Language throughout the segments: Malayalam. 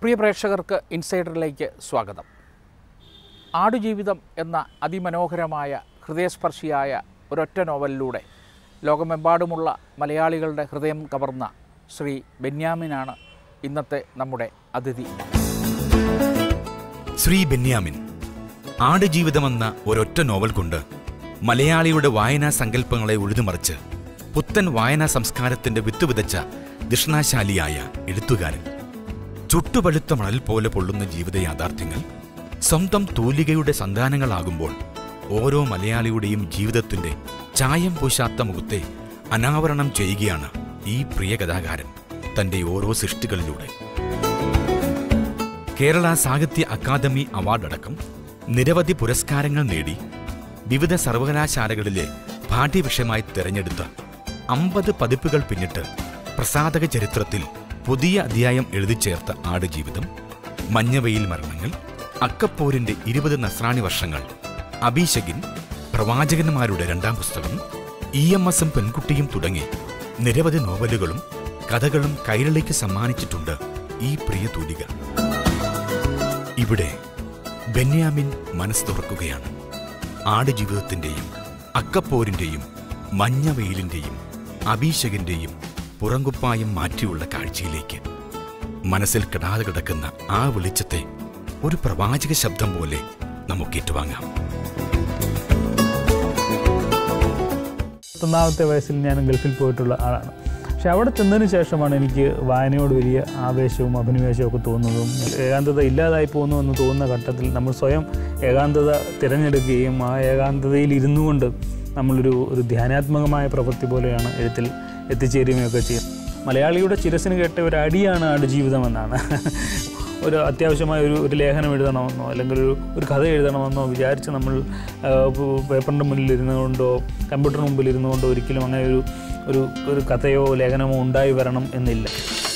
പ്രിയ പ്രേക്ഷകർക്ക് ഇൻസൈഡറിലേക്ക് സ്വാഗതം ആടുജീവിതം എന്ന അതിമനോഹരമായ ഹൃദയസ്പർശിയായ ഒരൊറ്റ നോവലിലൂടെ ലോകമെമ്പാടുമുള്ള മലയാളികളുടെ ഹൃദയം കവർന്ന ശ്രീ ബെന്യാമിനാണ് ഇന്നത്തെ നമ്മുടെ അതിഥി ശ്രീ ബെന്യാമിൻ ആടുജീവിതമെന്ന ഒരൊറ്റ നോവൽ കൊണ്ട് മലയാളിയുടെ വായനാ സങ്കല്പങ്ങളെ ഉഴുതുമറിച്ച് പുത്തൻ വായനാ സംസ്കാരത്തിന്റെ വിത്ത് വിതച്ച ദിഷണാശാലിയായ എഴുത്തുകാരൻ ചുട്ടുപഴുത്ത മണൽ പോലെ പൊള്ളുന്ന ജീവിത യാഥാർത്ഥ്യങ്ങൾ സ്വന്തം തൂലികയുടെ സന്താനങ്ങളാകുമ്പോൾ ഓരോ മലയാളിയുടെയും ജീവിതത്തിന്റെ ചായം പൂശാത്ത മുഖത്തെ അനാവരണം ചെയ്യുകയാണ് ഈ പ്രിയ കഥാകാരൻ തന്റെ ഓരോ സൃഷ്ടികളിലൂടെ കേരള സാഹിത്യ അക്കാദമി അവാർഡടക്കം നിരവധി പുരസ്കാരങ്ങൾ നേടി വിവിധ സർവകലാശാലകളിലെ പാഠ്യവിഷയമായി തിരഞ്ഞെടുത്ത അമ്പത് പതിപ്പുകൾ പിന്നിട്ട് പ്രസാധക ചരിത്രത്തിൽ പുതിയ അധ്യായം എഴുതി ചേർത്ത ആടുജീവിതം മഞ്ഞവെയിൽ മരണങ്ങൾ അക്കപ്പോരിന്റെ ഇരുപത് നസ്രാണി വർഷങ്ങൾ അഭിഷകിൻ പ്രവാചകന്മാരുടെ രണ്ടാം പുസ്തകം ഇ എം എസും പെൺകുട്ടിയും തുടങ്ങി നിരവധി നോവലുകളും കഥകളും കൈരളിക്ക് സമ്മാനിച്ചിട്ടുണ്ട് ഈ പ്രിയ തൂലിക ഇവിടെ ബെന്യാമിൻ മനസ്സ് തുറക്കുകയാണ് ആടുജീവിതത്തിന്റെയും അക്കപ്പോരിന്റെയും മഞ്ഞവെയിലിന്റെയും അഭിഷകിന്റെയും പുറങ്കുപ്പായം മാറ്റിയുള്ള കാഴ്ചയിലേക്ക് മനസ്സിൽ കിടാതെ കിടക്കുന്ന ആ വെളിച്ചത്തെ ഒരു പ്രവാചക ശബ്ദം പോലെ നമുക്ക് ഏറ്റുവാങ്ങാം പത്തൊന്നാമത്തെ വയസ്സിൽ ഞാൻ ഗൾഫിൽ പോയിട്ടുള്ള ആളാണ് പക്ഷെ അവിടെ ചെന്നതിന് ശേഷമാണ് എനിക്ക് വായനയോട് വലിയ ആവേശവും അഭിനിവേശവും ഒക്കെ തോന്നുന്നതും ഏകാന്തത ഇല്ലാതായി പോകുന്നു എന്ന് തോന്നുന്ന ഘട്ടത്തിൽ നമ്മൾ സ്വയം ഏകാന്തത തിരഞ്ഞെടുക്കുകയും ആ ഏകാന്തതയിൽ ഇരുന്നു കൊണ്ട് നമ്മളൊരു ഒരു ധ്യാനാത്മകമായ പ്രവൃത്തി പോലെയാണ് എഴുത്തിൽ എത്തിച്ചേരുകയൊക്കെ ചെയ്യുന്നത് മലയാളിയുടെ ചിരസിന് കേട്ട ഒരു അടിയാണ് ആടുജീവിതം എന്നാണ് ഒരു അത്യാവശ്യമായ ഒരു ഒരു ലേഖനം എഴുതണമെന്നോ അല്ലെങ്കിൽ ഒരു ഒരു കഥ എഴുതണമെന്നോ വിചാരിച്ച് നമ്മൾ ആ, പ് പേപ്പറിൻ്റെ മുന്നിൽ ഇരുന്നുകൊണ്ടോ കമ്പ്യൂട്ടറിന് മുമ്പിൽ ഇരുന്നുകൊണ്ടോ ഒരിക്കലും അങ്ങനെ ഒരു ഒരു ഒരു കഥയോ ലേഖനമോ ഉണ്ടായി വരണം എന്നില്ല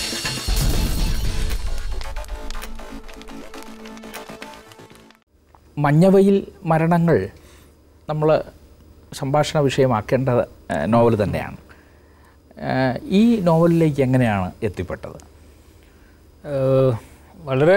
മഞ്ഞവയിൽ മരണങ്ങൾ നമ്മൾ സംഭാഷണ വിഷയമാക്കേണ്ട ഏഹ്, നോവൽ തന്നെയാണ് ഏഹ്, ഈ നോവലിലേക്ക് എങ്ങനെയാണ് എത്തിപ്പെട്ടത് ഏഹ് വളരെ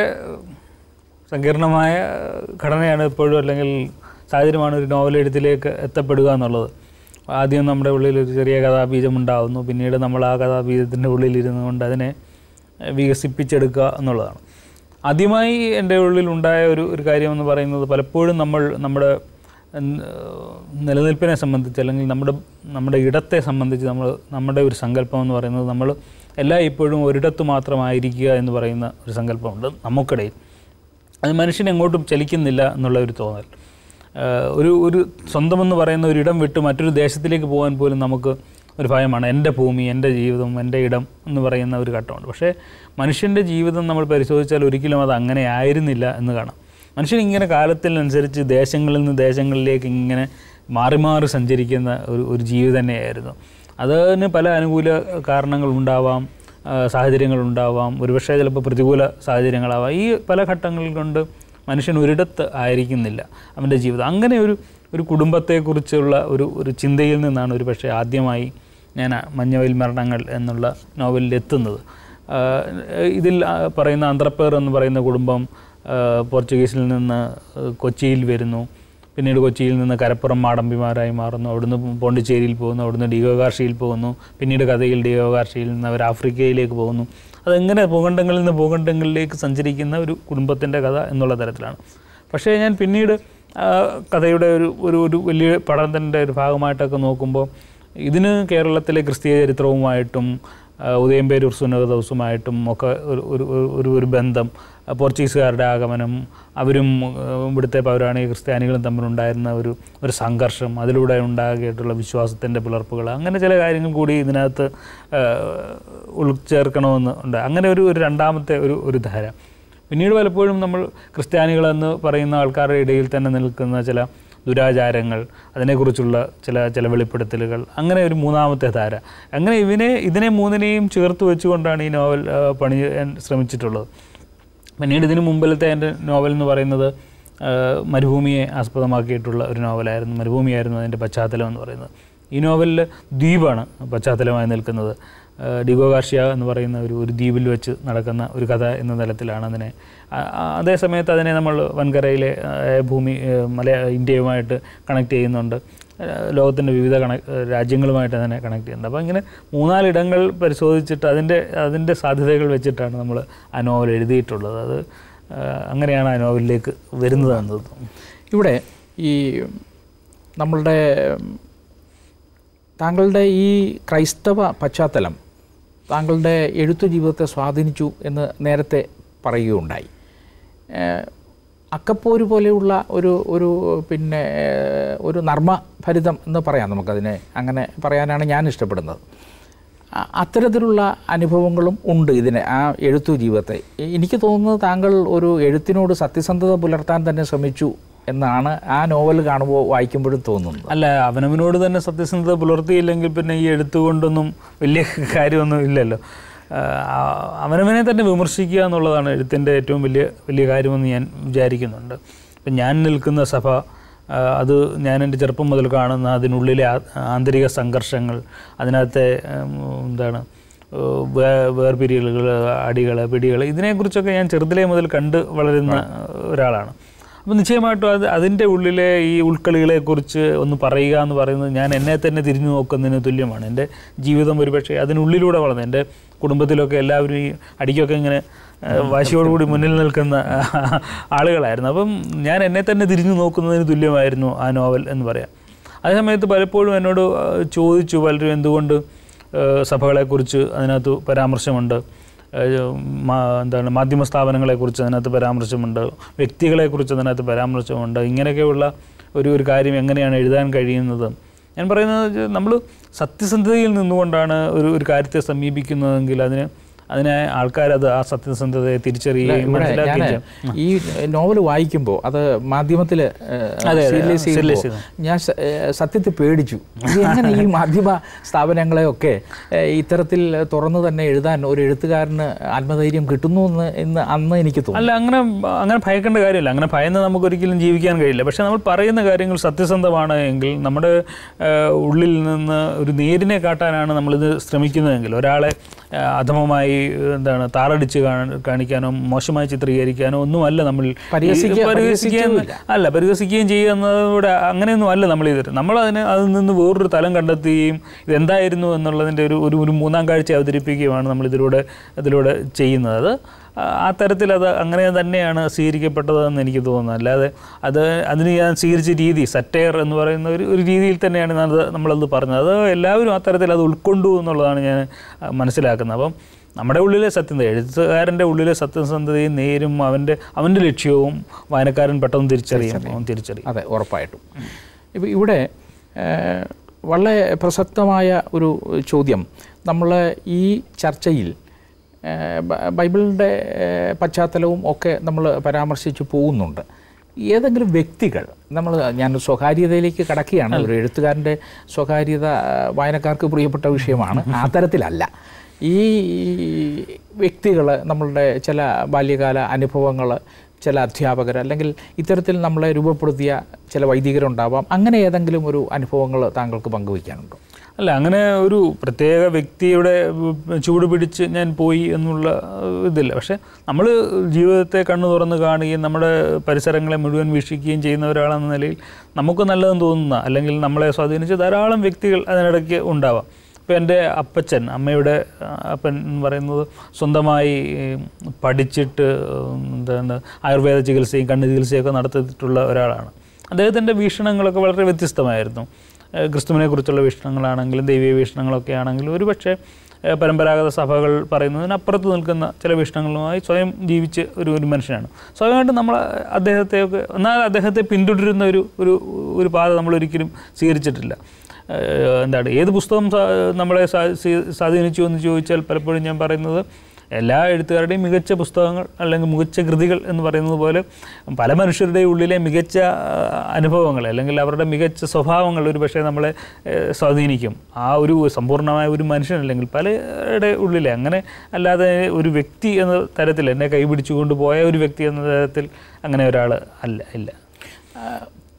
സങ്കീർണമായ ഘടനയാണ് എപ്പോഴും അല്ലെങ്കിൽ സാഹചര്യമാണ് ഒരു നോവൽ എഴുത്തിലേക്ക് എത്തപ്പെടുക എന്നുള്ളത് ആദ്യം നമ്മുടെ ഉള്ളിൽ ഒരു ചെറിയ കഥാബീജം ഉണ്ടാകുന്നു പിന്നീട് നമ്മൾ ആ കഥാബീജത്തിൻ്റെ ഉള്ളിൽ ഇരുന്നു കൊണ്ട് അതിനെ വികസിപ്പിച്ചെടുക്കുക എന്നുള്ളതാണ് ആദ്യമായി എൻ്റെ ഉള്ളിൽ ഉണ്ടായ ഒരു ഒരു കാര്യമെന്ന് പറയുന്നത് പലപ്പോഴും നമ്മൾ നമ്മുടെ ഉം, നിലനിൽപ്പിനെ സംബന്ധിച്ച് അല്ലെങ്കിൽ നമ്മുടെ നമ്മുടെ ഇടത്തെ സംബന്ധിച്ച് നമ്മൾ നമ്മുടെ ഒരു സങ്കല്പം എന്ന് പറയുന്നത് നമ്മൾ എല്ലാ ഇപ്പോഴും ഒരിടത്ത് മാത്രമായിരിക്കുക എന്ന് പറയുന്ന ഒരു സങ്കല്പമുണ്ട് നമുക്കിടയിൽ അത് മനുഷ്യൻ എങ്ങോട്ടും ചലിക്കുന്നില്ല എന്നുള്ള ഒരു തോന്നൽ ആഹ് ഒരു ഒരു സ്വന്തമെന്ന് പറയുന്ന ഒരു ഇടം വിട്ട് മറ്റൊരു ദേശത്തിലേക്ക് പോകാൻ പോലും നമുക്ക് ഒരു ഭയമാണ് എൻ്റെ ഭൂമി എൻ്റെ ജീവിതം എൻ്റെ ഇടം എന്ന് പറയുന്ന ഒരു ഘട്ടമുണ്ട് പക്ഷേ മനുഷ്യൻ്റെ ജീവിതം നമ്മൾ പരിശോധിച്ചാൽ ഒരിക്കലും അത് അങ്ങനെ ആയിരുന്നില്ല എന്ന് കാണാം മനുഷ്യൻ ഇങ്ങനെ കാലത്തിനനുസരിച്ച് ദേശങ്ങളിൽ നിന്ന് ദേശങ്ങളിലേക്ക് ഇങ്ങനെ മാറി മാറി സഞ്ചരിക്കുന്ന ഒരു ഒരു ജീവിതം തന്നെയായിരുന്നു അതിന് പല അനുകൂല കാരണങ്ങളുണ്ടാവാം ആ, സാഹചര്യങ്ങളുണ്ടാവാം ഒരുപക്ഷെ ചിലപ്പോൾ പ്രതികൂല സാഹചര്യങ്ങളാവാം ഈ പല ഘട്ടങ്ങൾ കൊണ്ട് മനുഷ്യൻ ഒരിടത്ത് ആയിരിക്കുന്നില്ല അവൻ്റെ ജീവിതം അങ്ങനെ ഒരു ഒരു കുടുംബത്തെക്കുറിച്ചുള്ള ഒരു ഒരു ചിന്തയിൽ നിന്നാണ് ഒരു പക്ഷേ ആദ്യമായി ഞാൻ ആ മഞ്ഞവയിൽ മരണങ്ങൾ എന്നുള്ള നോവലിൽ എത്തുന്നത് ആ, ഇതിൽ ആ, പറയുന്ന അന്ത്രപ്പേർ എന്ന് പറയുന്ന കുടുംബം ആ, പോർച്ചുഗീസിൽ നിന്ന് കൊച്ചിയിൽ വരുന്നു പിന്നീട് കൊച്ചിയിൽ നിന്ന് കരപ്പുറം മാടമ്പിമാരായി മാറുന്നു അവിടുന്ന് പോണ്ടിച്ചേരിയിൽ പോകുന്നു അവിടുന്ന് ഡിഗോകാർഷിയിൽ പോകുന്നു പിന്നീട് കഥയിൽ ഡിഗോകാർഷിയിൽ നിന്ന് അവർ ആഫ്രിക്കയിലേക്ക് പോകുന്നു അതെങ്ങനെ ഭൂഖണ്ഡങ്ങളിൽ നിന്ന് ഭൂഖണ്ഡങ്ങളിലേക്ക് സഞ്ചരിക്കുന്ന ഒരു കുടുംബത്തിൻ്റെ കഥ എന്നുള്ള തരത്തിലാണ് പക്ഷേ ഞാൻ പിന്നീട് ആ, കഥയുടെ ഒരു ഒരു ഒരു വലിയ പഠനത്തിൻ്റെ ഒരു ഭാഗമായിട്ടൊക്കെ നോക്കുമ്പോൾ ഇതിന് കേരളത്തിലെ ക്രിസ്തീയ ചരിത്രവുമായിട്ടും ആ, ഉദയംപേരൂർ സുനകദൗസുമായിട്ടും ഒക്കെ ഒരു ഒരു ഒരു ഒരു ബന്ധം ആ, പോർച്ചുഗീസുകാരുടെ ആഗമനം അവരും ആ, ഇവിടുത്തെ പൗരാണിക ക്രിസ്ത്യാനികളും തമ്മിലുണ്ടായിരുന്ന ഒരു ഒരു സംഘർഷം അതിലൂടെ ഉണ്ടാകിയിട്ടുള്ള വിശ്വാസത്തിൻ്റെ പിളർപ്പുകൾ അങ്ങനെ ചില കാര്യങ്ങൾ കൂടി ഇതിനകത്ത് ആ, ഉൾച്ചേർക്കണമെന്ന് ഉണ്ട് അങ്ങനെ ഒരു ഒരു രണ്ടാമത്തെ ഒരു ഒരു ധാര പിന്നീട് പലപ്പോഴും നമ്മൾ ക്രിസ്ത്യാനികളെന്ന് പറയുന്ന ആൾക്കാരുടെ ഇടയിൽ തന്നെ നിൽക്കുന്ന ചില ദുരാചാരങ്ങൾ അതിനെക്കുറിച്ചുള്ള ചില ചില വെളിപ്പെടുത്തലുകൾ അങ്ങനെ ഒരു മൂന്നാമത്തെ ധാര അങ്ങനെ ഇവനെ ഇതിനെ മൂന്നിനെയും ചേർത്ത് വെച്ചുകൊണ്ടാണ് ഈ നോവൽ ആ, പണിയാൻ ശ്രമിച്ചിട്ടുള്ളത് പിന്നീട് ഇതിന് മുമ്പിലത്തെ എൻ്റെ നോവൽ എന്ന് പറയുന്നത് ആ, മരുഭൂമിയെ ആസ്പദമാക്കിയിട്ടുള്ള ഒരു നോവലായിരുന്നു മരുഭൂമിയായിരുന്നു അതിൻ്റെ പശ്ചാത്തലം എന്ന് പറയുന്നത് ഈ നോവലിൽ ദ്വീപാണ് പശ്ചാത്തലമായി നിൽക്കുന്നത് ഡിഗോ ഗാർഷ്യ എന്ന് പറയുന്ന ഒരു ഒരു ദ്വീപിൽ വെച്ച് നടക്കുന്ന ഒരു കഥ എന്ന തലത്തിലാണ് അതിനെ ആ- ആ- അതേ സമയത്ത് അതിനെ നമ്മൾ വൻകരയിലെ ആ, ഭൂമി ആ, മല ഇന്ത്യയുമായിട്ട് കണക്ട് ചെയ്യുന്നുണ്ട് ലോകത്തിൻ്റെ വിവിധ കണ രാജ്യങ്ങളുമായിട്ട് അതിനെ കണക്ട് ചെയ്യുന്നത് അപ്പോൾ ഇങ്ങനെ മൂന്നാലിടങ്ങൾ പരിശോധിച്ചിട്ട് അതിൻ്റെ അതിൻ്റെ സാധ്യതകൾ വെച്ചിട്ടാണ് നമ്മൾ ആ നോവൽ എഴുതിയിട്ടുള്ളത് അത് ആ, അങ്ങനെയാണ് ആ നോവലിലേക്ക് വരുന്നത് എന്ന് തോന്നുന്നു ഇവിടെ ഈ നമ്മളുടെ താങ്കളുടെ ഈ ക്രൈസ്തവ പശ്ചാത്തലം താങ്കളുടെ എഴുത്തു ജീവിതത്തെ സ്വാധീനിച്ചു എന്ന് നേരത്തെ പറയുകയുണ്ടായി ഏഹ് അക്കപ്പോര് പോലെയുള്ള ഒരു ഒരു പിന്നെ ഏഹ് ഒരു നർമ്മഭരിതം എന്ന് പറയാം നമുക്കതിനെ അങ്ങനെ പറയാനാണ് ഞാൻ ഇഷ്ടപ്പെടുന്നത് അ- അത്തരത്തിലുള്ള അനുഭവങ്ങളും ഉണ്ട് ഇതിനെ ആ എഴുത്തു ജീവിതത്തെ എ- എനിക്ക് തോന്നുന്നത് താങ്കൾ ഒരു എഴുത്തിനോട് സത്യസന്ധത പുലർത്താൻ തന്നെ ശ്രമിച്ചു എന്നാണ് ആ നോവൽ കാണുമ്പോൾ വായിക്കുമ്പോഴും തോന്നുന്നത് അല്ല അവനവനോട് തന്നെ സത്യസന്ധത പുലർത്തിയില്ലെങ്കിൽ പിന്നെ ഈ എഴുത്തുകൊണ്ടൊന്നും വലിയ കാര്യമൊന്നും ഇല്ലല്ലോ ആ, അവനവനെ തന്നെ വിമർശിക്കുക എന്നുള്ളതാണ് എഴുത്തിൻ്റെ ഏറ്റവും വലിയ വലിയ കാര്യമെന്ന് ഞാൻ വിചാരിക്കുന്നുണ്ട് ഇപ്പം ഞാൻ നിൽക്കുന്ന സഭ ആ, അത് ഞാൻ എൻ്റെ ചെറുപ്പം മുതൽ കാണുന്ന അതിനുള്ളിലെ ആ- ആന്തരിക സംഘർഷങ്ങൾ അതിനകത്തെ ഉം, എന്താണ് വേ വേർപിരിയലുകൾ അടികൾ പിടികൾ ഇതിനെക്കുറിച്ചൊക്കെ ഞാൻ ചെറുതിലേ മുതൽ കണ്ട് വളരുന്ന ഒരാളാണ് അപ്പോൾ നിശ്ചയമായിട്ടും അത് അതിൻ്റെ ഉള്ളിലെ ഈ ഉൾക്കളികളെക്കുറിച്ച് ഒന്ന് പറയുക എന്ന് പറയുന്നത് ഞാൻ എന്നെ തന്നെ തിരിഞ്ഞു നോക്കുന്നതിന് തുല്യമാണ് എൻ്റെ ജീവിതം ഒരുപക്ഷെ അതിനുള്ളിലൂടെ വളർന്നു എൻ്റെ കുടുംബത്തിലൊക്കെ എല്ലാവരും ഈ അടിക്കൊക്കെ ഇങ്ങനെ ഏഹ്, വാശിയോടുകൂടി മുന്നിൽ നിൽക്കുന്ന ആളുകളായിരുന്നു അപ്പം ഞാൻ എന്നെ തന്നെ തിരിഞ്ഞു നോക്കുന്നതിന് തുല്യമായിരുന്നു ആ നോവൽ എന്ന് പറയാം അതേ സമയത്ത് പലപ്പോഴും എന്നോട് ആ, ചോദിച്ചു പലരും എന്തുകൊണ്ട് ഏഹ്, സഭകളെക്കുറിച്ച് അതിനകത്ത് പരാമർശമുണ്ട് ഏഹ് മാ- എന്താണ് മാധ്യമ സ്ഥാപനങ്ങളെക്കുറിച്ച് അതിനകത്ത് പരാമർശമുണ്ട് വ്യക്തികളെക്കുറിച്ച് അതിനകത്ത് പരാമർശമുണ്ട് ഇങ്ങനെയൊക്കെയുള്ള ഒരു ഒരു കാര്യം എങ്ങനെയാണ് എഴുതാൻ കഴിയുന്നത് ഞാൻ പറയുന്നത് നമ്മൾ സത്യസന്ധതയിൽ നിന്നുകൊണ്ടാണ് ഒരു ഒരു കാര്യത്തെ സമീപിക്കുന്നതെങ്കിൽ അതിന് അതിനെ ആൾക്കാരത് ആ സത്യസന്ധതയെ തിരിച്ചറിയുകയും ഇവിടെ ഞാൻ മനസ്സിലാക്കുകയും ചെയ്യും. ഈ നോവൽ വായിക്കുമ്പോൾ അത് മാധ്യമത്തിൽ അതെ, serialize serialize ചെയ്യുമ്പോൾ ഞാൻ സ- ഏഹ് സത്യത്തിൽ പേടിച്ചു ഇത് എങ്ങനെ ഈ മാധ്യമ സ്ഥാപനങ്ങളെയൊക്കെ ഏഹ് ഇത്തരത്തിൽ തുറന്നു തന്നെ എഴുതാൻ ഒരു എഴുത്തുകാരന് ആത്മധൈര്യം കിട്ടുന്നു എന്ന് ഇന്ന് അന്ന് എനിക്ക് തോന്നി അല്ല അങ്ങനെ അങ്ങനെ ഭയക്കേണ്ട കാര്യമില്ല അങ്ങനെ ഭയന്ന് നമുക്കൊരിക്കലും ജീവിക്കാൻ കഴിയില്ല പക്ഷേ നമ്മൾ പറയുന്ന കാര്യങ്ങൾ സത്യസന്ധമാണ് എങ്കിൽ നമ്മുടെ ഏഹ്, ഉള്ളിൽ നിന്ന് ഒരു നേരിനെ കാട്ടാനാണ് നമ്മളിത് ശ്രമിക്കുന്നതെങ്കിൽ ഒരാളെ ഏഹ്, അധമമായി ഏഹ്, എന്താണ് താറടിച്ച് കാണ- കാണിക്കാനോ മോശമായി ചിത്രീകരിക്കാനോ ഒന്നുമല്ല നമ്മൾ ഈ- പരിഹസിക്കുക- പരിഹസിക്കുകയും അല്ല പരിഹസിക്കുകയും ചെയ്യുക എന്നതോടെ അങ്ങനെയൊന്നും അല്ല നമ്മൾ ചെയ്തിട്ട് നമ്മൾ അതിന് അതിൽ നിന്ന് വേറൊരു തലം കണ്ടെത്തുകയും ഇതെന്തായിരുന്നു എന്നുള്ളതിൻ്റെ ഒരു ഒരു ഒരു മൂന്നാം കാഴ്ച അവതരിപ്പിക്കുകയുമാണ് നമ്മൾ ഇതിലൂടെ ഇതിലൂടെ ചെയ്യുന്നത് അത് ആ- ആ തരത്തിൽ അത് അങ്ങനെ തന്നെയാണ് സ്വീകരിക്കപ്പെട്ടതെന്ന് എനിക്ക് തോന്നുന്നു അല്ലാതെ അത് അതിന് ഞാൻ സ്വീകരിച്ച രീതി സറ്റയർ എന്ന് പറയുന്ന ഒരു ഒരു രീതിയിൽ തന്നെയാണ് അത് നമ്മളത് പറഞ്ഞത് അത് എല്ലാവരും ആ തരത്തിൽ അത് ഉൾക്കൊണ്ടു എന്നുള്ളതാണ് ഞാൻ ആ, മനസ്സിലാക്കുന്നത് അപ്പം നമ്മുടെ ഉള്ളിലെ സത്യസന്ധത എഴുത്തുകാരൻ്റെ ഉള്ളിലെ സത്യസന്ധതയും നേരും അവൻ്റെ അവൻ്റെ ലക്ഷ്യവും വായനക്കാരൻ പെട്ടെന്ന് തിരിച്ചറിയും അവൻ തിരിച്ചറിയും അതെ ഉറപ്പായിട്ടും ഇപ്പോൾ ഇവിടെ ഏഹ്, വളരെ പ്രസക്തമായ ഒരു ചോദ്യം നമ്മൾ ഈ ചർച്ചയിൽ ഏഹ്, ബ- ബൈബിളിൻ്റെ ഏഹ്, പശ്ചാത്തലവും ഒക്കെ നമ്മൾ പരാമർശിച്ച് പോകുന്നുണ്ട് ഏതെങ്കിലും വ്യക്തികൾ നമ്മൾ ഞാൻ സ്വകാര്യതയിലേക്ക് കടക്കുകയാണ് ഒരു എഴുത്തുകാരൻ്റെ സ്വകാര്യത ഏഹ്, വായനക്കാർക്ക് പ്രിയപ്പെട്ട വിഷയമാണ് ആ തരത്തിലല്ല ഈ വ്യക്തികൾ നമ്മളുടെ ചില ബാല്യകാല അനുഭവങ്ങൾ ചില അധ്യാപകർ അല്ലെങ്കിൽ ഇത്തരത്തിൽ നമ്മളെ രൂപപ്പെടുത്തിയ ചില വൈദികരുണ്ടാവാം അങ്ങനെ ഏതെങ്കിലും ഒരു അനുഭവങ്ങൾ താങ്കൾക്ക് പങ്കുവയ്ക്കാനുണ്ടോ അല്ല അങ്ങനെ ഒരു പ്രത്യേക വ്യക്തിയുടെ ഉം, ചൂട് പിടിച്ച് ഞാൻ പോയി എന്നുള്ള ഏഹ്, ഇതില്ല പക്ഷേ നമ്മൾ ജീവിതത്തെ കണ്ണു തുറന്ന് കാണുകയും നമ്മുടെ പരിസരങ്ങളെ മുഴുവൻ വീക്ഷിക്കുകയും ചെയ്യുന്ന ഒരാളെന്ന നിലയിൽ നമുക്ക് നല്ലതെന്ന് തോന്നുന്ന അല്ലെങ്കിൽ നമ്മളെ സ്വാധീനിച്ച ധാരാളം വ്യക്തികൾ അതിനിടയ്ക്ക് ഉണ്ടാവാം ഇപ്പോൾ എൻ്റെ അപ്പച്ചൻ അമ്മയുടെ ആ, അപ്പൻ എന്ന് പറയുന്നത് സ്വന്തമായി ഉം, പഠിച്ചിട്ട് ഉം, എന്താണ് ആയുർവേദ ചികിത്സയും കണ്ണ് ചികിത്സയൊക്കെ നടത്തിയിട്ടുള്ള ഒരാളാണ് അദ്ദേഹത്തിൻ്റെ വീക്ഷണങ്ങളൊക്കെ വളരെ വ്യത്യസ്തമായിരുന്നു ഏഹ് ക്രിസ്തുവിനെ കുറിച്ചുള്ള വീക്ഷണങ്ങളാണെങ്കിലും ദൈവീയ വീക്ഷണങ്ങളൊക്കെ ആണെങ്കിലും ഒരുപക്ഷെ ഏഹ് പരമ്പരാഗത സഭകൾ പറയുന്നതിനപ്പുറത്ത് നിൽക്കുന്ന ചില വീക്ഷണങ്ങളുമായി സ്വയം ജീവിച്ച ഒരു ഒരു മനുഷ്യനാണ് സ്വയമായിട്ട് നമ്മൾ അദ്ദേഹത്തെയൊക്കെ എന്നാൽ അദ്ദേഹത്തെ പിന്തുടരുന്ന ഒരു ഒരു ഒരു പാത നമ്മൾ ഒരിക്കലും സ്വീകരിച്ചിട്ടില്ല ഏഹ് എന്താണ് ഏത് പുസ്തകം സാ- നമ്മളെ സ്വാ- സ്വീ- സ്വാധീനിച്ചു എന്ന് ചോദിച്ചാൽ പലപ്പോഴും ഞാൻ പറയുന്നത് എല്ലാ എഴുത്തുകാരുടെയും മികച്ച പുസ്തകങ്ങൾ അല്ലെങ്കിൽ മികച്ച കൃതികൾ എന്ന് പറയുന്നത് പോലെ പല മനുഷ്യരുടെയും ഉള്ളിലെ മികച്ച ആ, അനുഭവങ്ങൾ അല്ലെങ്കിൽ അവരുടെ മികച്ച സ്വഭാവങ്ങൾ ഒരു പക്ഷേ നമ്മളെ ഏഹ്, സ്വാധീനിക്കും ആ ഒരു സമ്പൂർണ്ണമായ ഒരു മനുഷ്യൻ അല്ലെങ്കിൽ പലരുടെ ഉള്ളിലെ അങ്ങനെ അല്ലാതെ ഒരു വ്യക്തി എന്ന തരത്തിൽ എന്നെ കൈപിടിച്ചുകൊണ്ട് പോയ ഒരു വ്യക്തി എന്ന തരത്തിൽ അങ്ങനെ ഒരാൾ അല്ല ഇല്ല ആ,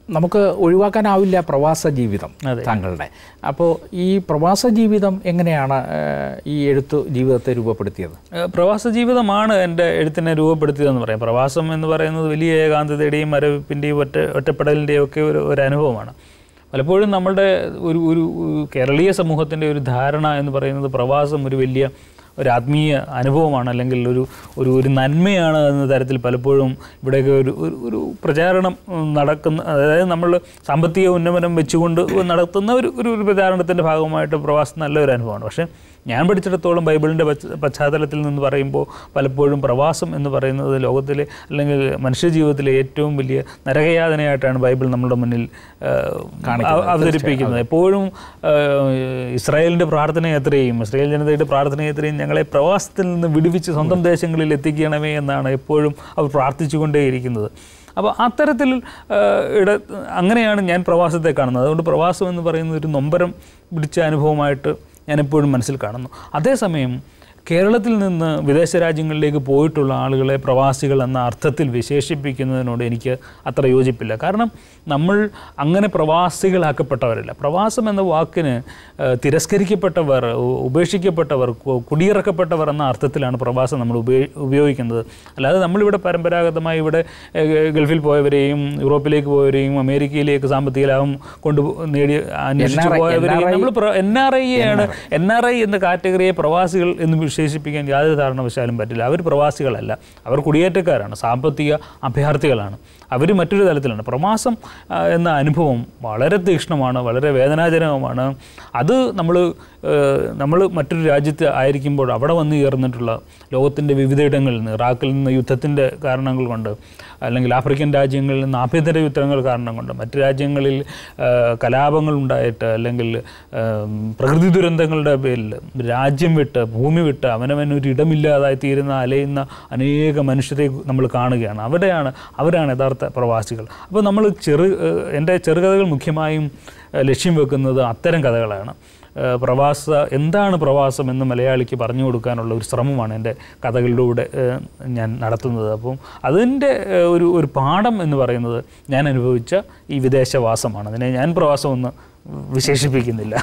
നമുക്ക് ഒഴിവാക്കാനാവില്ല പ്രവാസ ജീവിതം അതെ. താങ്കളുടെ അപ്പോൾ ഈ പ്രവാസ ജീവിതം എങ്ങനെയാണ് ഏഹ്, ഈ എഴുത്ത് ജീവിതത്തെ രൂപപ്പെടുത്തിയത് ഏഹ് പ്രവാസ ജീവിതമാണ് എൻ്റെ എഴുത്തിനെ രൂപപ്പെടുത്തിയതെന്ന് പറയാം പ്രവാസം എന്ന് പറയുന്നത് വലിയ ഏകാന്തതയുടെയും മരവിപ്പിൻ്റെയും ഒറ്റ ഒറ്റപ്പെടലിൻ്റെയും ഒക്കെ ഒരു ഒരു അനുഭവമാണ് പലപ്പോഴും നമ്മളുടെ ഒരു ഒരു കേരളീയ സമൂഹത്തിൻ്റെ ഒരു ധാരണ എന്ന് പറയുന്നത് പ്രവാസം ഒരു വലിയ ഒരു ആത്മീയ അനുഭവമാണ് അല്ലെങ്കിൽ ഒരു ഒരു ഒരു നന്മയാണ് എന്ന തരത്തിൽ പലപ്പോഴും ഇവിടെയൊക്കെ ഒരു ഒരു- ഒരു പ്രചാരണം ഉം, നടക്കുന്ന അതായത് നമ്മൾ സാമ്പത്തിക ഉന്നമനം വെച്ചുകൊണ്ട് നടത്തുന്ന ഒരു ഒരു ഒരു പ്രചാരണത്തിൻ്റെ ഭാഗമായിട്ട് പ്രവാസം നല്ലൊരു അനുഭവമാണ് പക്ഷേ ഞാൻ പഠിച്ചിടത്തോളം ബൈബിളിൻ്റെ പശ്ച- പശ്ചാത്തലത്തിൽ നിന്ന് പറയുമ്പോൾ പലപ്പോഴും പ്രവാസം എന്ന് പറയുന്നത് ലോകത്തിലെ അല്ലെങ്കിൽ മനുഷ്യ ജീവിതത്തിലെ ഏറ്റവും വലിയ നരകയാതനയായിട്ടാണ് ബൈബിൾ നമ്മുടെ മുന്നിൽ ആ, അവ- അവതരിപ്പിക്കുന്നത് എപ്പോഴും ആ, ഇസ്രായേലിൻ്റെ പ്രാർത്ഥന എത്രയും ഇസ്രായേൽ ജനതയുടെ പ്രാർത്ഥന എത്രയും ഞങ്ങളെ പ്രവാസത്തിൽ നിന്ന് വിടുവിച്ച് സ്വന്തം ദേശങ്ങളിൽ എത്തിക്കണമേ എന്നാണ് എപ്പോഴും അവർ പ്രാർത്ഥിച്ചുകൊണ്ടേയിരിക്കുന്നത് അപ്പോൾ അത്തരത്തിൽ ആ, ഇട അങ്ങനെയാണ് ഞാൻ പ്രവാസത്തെ കാണുന്നത് അതുകൊണ്ട് പ്രവാസം എന്ന് പറയുന്നത് ഒരു നൊമ്പരം പിടിച്ച അനുഭവമായിട്ട് ഞാൻ എപ്പോഴും മനസ്സിൽ കാണുന്നു അതേസമയം കേരളത്തിൽ നിന്ന് വിദേശ രാജ്യങ്ങളിലേക്ക് പോയിട്ടുള്ള ആളുകളെ പ്രവാസികൾ എന്ന അർത്ഥത്തിൽ വിശേഷിപ്പിക്കുന്നതിനോട് എനിക്ക് അത്ര യോജിപ്പില്ല കാരണം നമ്മൾ അങ്ങനെ പ്രവാസികളാക്കപ്പെട്ടവരല്ല പ്രവാസം എന്ന വാക്കിന് ആ, തിരസ്കരിക്കപ്പെട്ടവർ ഉ- ഉപേക്ഷിക്കപ്പെട്ടവർ കു- കുടിയിറക്കപ്പെട്ടവർ എന്ന അർത്ഥത്തിലാണ് പ്രവാസം നമ്മൾ ഉപയോ ഉപയോഗിക്കുന്നത് അല്ലാതെ നമ്മളിവിടെ പരമ്പരാഗതമായി ഇവിടെ ഏഹ്, ഗൾഫിൽ പോയവരെയും യൂറോപ്പിലേക്ക് പോയവരെയും അമേരിക്കയിലേക്ക് സാമ്പത്തിക ലാഭം കൊണ്ട് നേടി അന്വേഷിച്ച് NRI പോയവരെയും നമ്മൾ എൻ ആർ ഐ ആണ് എൻ ആർ ഐ എന്ന കാറ്റഗറിയെ പ്രവാസികൾ എന്ന് വിശേഷിപ്പിക്കാൻ യാതൊരു കാരണവശാലും പറ്റില്ല അവർ പ്രവാസികളല്ല അവർ കുടിയേറ്റക്കാരാണ് സാമ്പത്തിക അഭയാർത്ഥികളാണ് അവർ മറ്റൊരു തലത്തിലാണ് പ്രവാസം ആ, എന്ന അനുഭവം വളരെ തീക്ഷ്ണമാണ് വളരെ വേദനാജനകമാണ് അത് നമ്മൾ നമ്മൾ മറ്റൊരു രാജ്യത്ത് ആയിരിക്കുമ്പോൾ അവിടെ വന്ന് ചേർന്നിട്ടുള്ള ലോകത്തിൻ്റെ വിവിധയിടങ്ങളിൽ നിന്ന് ഇറാഖിൽ നിന്ന് യുദ്ധത്തിൻ്റെ കാരണങ്ങൾ കൊണ്ട് അല്ലെങ്കിൽ ആഫ്രിക്കൻ രാജ്യങ്ങളിൽ നിന്ന് ആഭ്യന്തര യുദ്ധങ്ങൾ കാരണം കൊണ്ട് മറ്റ് രാജ്യങ്ങളിൽ ആ, കലാപങ്ങൾ ഉണ്ടായിട്ട് അല്ലെങ്കിൽ ആ, പ്രകൃതി ദുരന്തങ്ങളുടെ പേരിൽ രാജ്യം വിട്ട് ഭൂമി വിട്ട് അവനവൻ ഒരു ഇടമില്ലാതായി തീരുന്ന അലയുന്ന അനേക മനുഷ്യരെ നമ്മൾ കാണുകയാണ് അവിടെയാണ് അവരാണ് യഥാർത്ഥ പ്രവാസികൾ അപ്പോൾ നമ്മൾ ചെറു ഏഹ് എൻ്റെ ചെറുകഥകൾ മുഖ്യമായും ഏഹ് ലക്ഷ്യം വെക്കുന്നത് അത്തരം കഥകളാണ് ഏഹ് പ്രവാസ എന്താണ് പ്രവാസം എന്ന് മലയാളിക്ക് പറഞ്ഞു കൊടുക്കാനുള്ള ഒരു ശ്രമമാണ് എൻ്റെ കഥകളിലൂടെ ഏഹ് ഞാൻ നടത്തുന്നത് അപ്പം അതിൻ്റെ ഏഹ് ഒരു ഒരു പാഠം എന്ന് പറയുന്നത് ഞാൻ അനുഭവിച്ച ഈ വിദേശവാസമാണ് അതിനെ ഞാൻ പ്രവാസമൊന്ന് വിശേഷിപ്പിക്കുന്നില്ല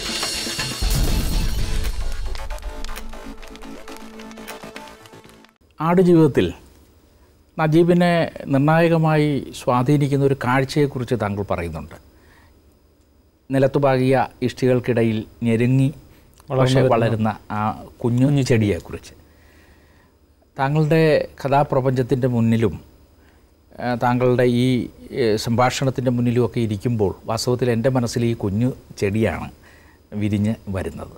ആടുജീവിതത്തിൽ നജീബിനെ നിർണായകമായി സ്വാധീനിക്കുന്ന ഒരു കാഴ്ചയെക്കുറിച്ച് താങ്കൾ പറയുന്നുണ്ട് നിലത്തുപാകിയ ഇഷ്ടികൾക്കിടയിൽ ഞെരുങ്ങി പക്ഷേ വളരുന്ന ആ കുഞ്ഞു ചെടിയെക്കുറിച്ച് താങ്കളുടെ കഥാപ്രപഞ്ചത്തിൻ്റെ മുന്നിലും ആ, താങ്കളുടെ ഈ ഏഹ്, സംഭാഷണത്തിൻ്റെ മുന്നിലുമൊക്കെ ഇരിക്കുമ്പോൾ വാസ്തവത്തിൽ എൻ്റെ മനസ്സിൽ ഈ കുഞ്ഞു ചെടിയാണ് വിരിഞ്ഞ് വരുന്നത്